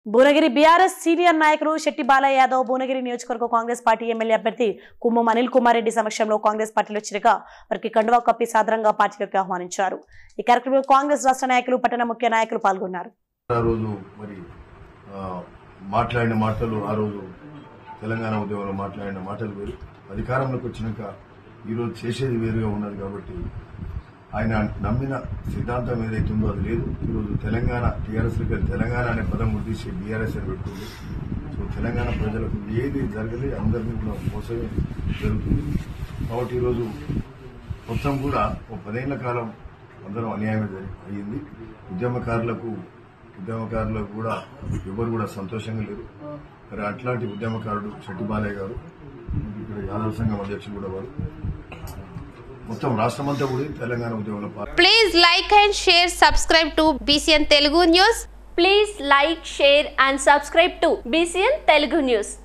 Bhuvanagiri BRS senior నాయకులు శెట్టి బాలయ్య యాదవ్ భువనగిరి నియోజకవర్గ Congress party MLA అభ్యర్థి కుమ్మం అనిల్ కుమార్ రెడ్డి సమక్షంలో కాంగ్రెస్ పార్టీలో చేరగా వారికి కండువా కప్పి సాదరంగా పార్టీలోకి ఆహ్వానించారు ఈ కార్యక్రమంలో కాంగ్రెస్ రాష్ట్ర నాయకులు పట్టణ ముఖ్య నాయకులు పాల్గొన్నారు ఆ రోజు మరి ఆ, మాట్లాడిన మాటలు ఆ రోజు తెలంగాణ ఉద్యమంలో మాట్లాడిన మాటలు వేరు అధికారంలోకి వచ్చినాక ఈరోజు చేసేది వేరుగా ఉన్నది కాబట్టి ఆయన నమ్మిన సిద్ధాంతం ఏదైతుందో అది లేదు ఈరోజు తెలంగాణ టీఆర్ఎస్ తెలంగాణ అనే పదం గుర్తించి బీఆర్ఎస్ అని పెట్టుకుంది సో తెలంగాణ ప్రజలకు ఏది జరగలేదు అందరినీ కూడా మోసమే జరుగుతుంది కాబట్టి ఈరోజు మొత్తం కూడా ఒక పదేళ్ల కాలం అందరం అన్యాయమే జరి- అయ్యింది ఉద్యమకారులకు ఉద్యమకారులకు కూడా ఎవరు కూడా సంతోషంగా లేరు మరి అట్లాంటి ఉద్యమకారుడు శెట్టి బాలయ్య గారు ఇక్కడ యాదవ సంఘం అధ్యక్షులు కూడా వారు మొత్తం రాష్ట్రమంతా కూడా తెలంగాణ ఉద్యమంలో పాల్గొన్నారు. Please like and share, subscribe to BCN Telugu News. Please like, share and subscribe to BCN Telugu News.